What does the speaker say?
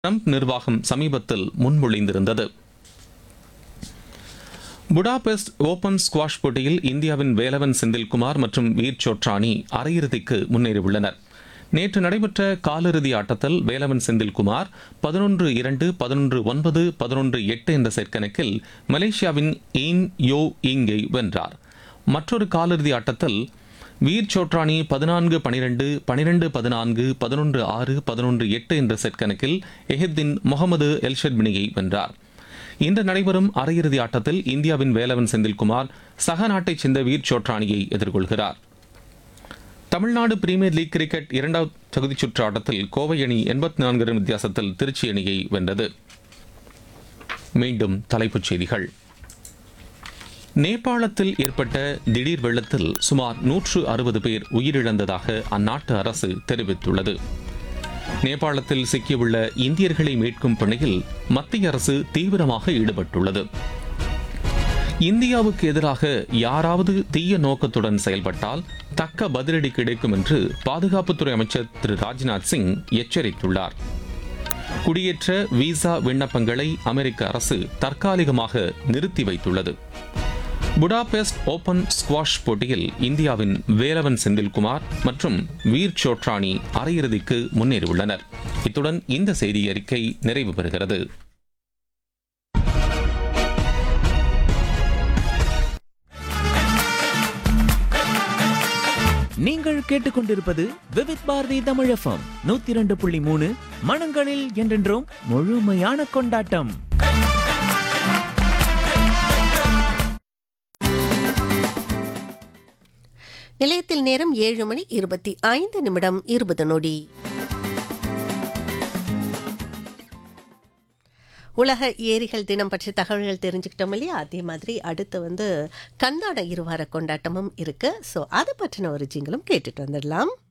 Trump நிர்வாகம் சமீபத்தில் முன்மொழிந்திருந்தது Budapest open squash போட்டியில் இந்தியாவின் வேலவன் செந்தில்குமார் மற்றும் வீர் சோட்ரானி அரையிறுதிக்கு முன்னேறியுள்ளனர் நேற்று நடைபெற்ற காலிறுதி ஆட்டத்தில் வேலவன் செந்தில்குமார் பதினொன்று இரண்டு பதினொன்று ஒன்பது பதினொன்று எட்டு என்ற செட் கணக்கில் மலேசியாவின் ஈன் யோ இங்கை வென்றார் மற்றொரு காலிறுதி ஆட்டத்தில் வீர் சோட்ரானி பதினான்கு பனிரெண்டு பனிரெண்டு பதினான்கு பதினொன்று ஆறு பதினொன்று எட்டு என்ற செட் கணக்கில் எஹித்தின் முகமது எல்ஷட்மினியை வென்றார் இன்று நடைபெறும் அரையிறுதி ஆட்டத்தில் இந்தியாவின் வேலவன் செந்தில்குமார் சக நாட்டைச் சேர்ந்த வீர் சோட்ரானியை எதிர்கொள்கிறார் தமிழ்நாடு பிரீமியர் லீக் கிரிக்கெட் இரண்டாவது தகுதிச் சுற்று ஆட்டத்தில் கோவை அணி எண்பத்தி நான்கு ரன் வித்தியாசத்தில் திருச்சி அணியை வென்றது மீண்டும் தலைப்புச் செய்திகள் நேபாளத்தில் ஏற்பட்ட திடீர் வெள்ளத்தில் சுமார் நூற்று அறுபது பேர் உயிரிழந்ததாக அந்நாட்டு அரசு தெரிவித்துள்ளது நேபாளத்தில் சிக்கியுள்ள இந்தியர்களை மீட்கும் பணியில் மத்திய அரசு தீவிரமாக ஈடுபட்டுள்ளது இந்தியாவுக்கு எதிராக யாராவது தீய நோக்கத்துடன் செயல்பட்டால் தக்க பதிலடி கிடைக்கும் என்று பாதுகாப்புத்துறை அமைச்சர் திரு ராஜ்நாத் சிங் எச்சரித்துள்ளார் குடியேற்ற விசா விண்ணப்பங்களை அமெரிக்க அரசு தற்காலிகமாக நிறுத்தி வைத்துள்ளது புடாபெஸ்ட் ஓபன் ஸ்குவாஷ் போட்டியில் இந்தியாவின் வேலவன் செந்தில்குமார் மற்றும் வீர் சோட்ரானி அரையிறுதிக்கு முன்னேறியுள்ளனர் இத்துடன் இந்த செய்தி அறிக்கை நிறைவு பெறுகிறது நீங்கள் கேட்டுக்கொண்டிருப்பது விவித் பாரதி தமிழ் எஃப்எம் நூத்தி இரண்டு புள்ளி மூணு மனங்களில் என்றென்றும் முழுமையான கொண்டாட்டம் நிலையத்தில் நேரம் ஏழு மணி இருபத்தி ஐந்து நிமிடம் இருபது நொடி உலக ஏரிகள் தினம் பற்றி தகவல்கள் தெரிஞ்சுக்கிட்டோம் இல்லையா அதே மாதிரி அடுத்து வந்து கண்ணாட இருவார கொண்டாட்டமும் இருக்கு ஸோ அதை பற்றின ஒரு ஜிங்களும் கேட்டுட்டு வந்துடலாம்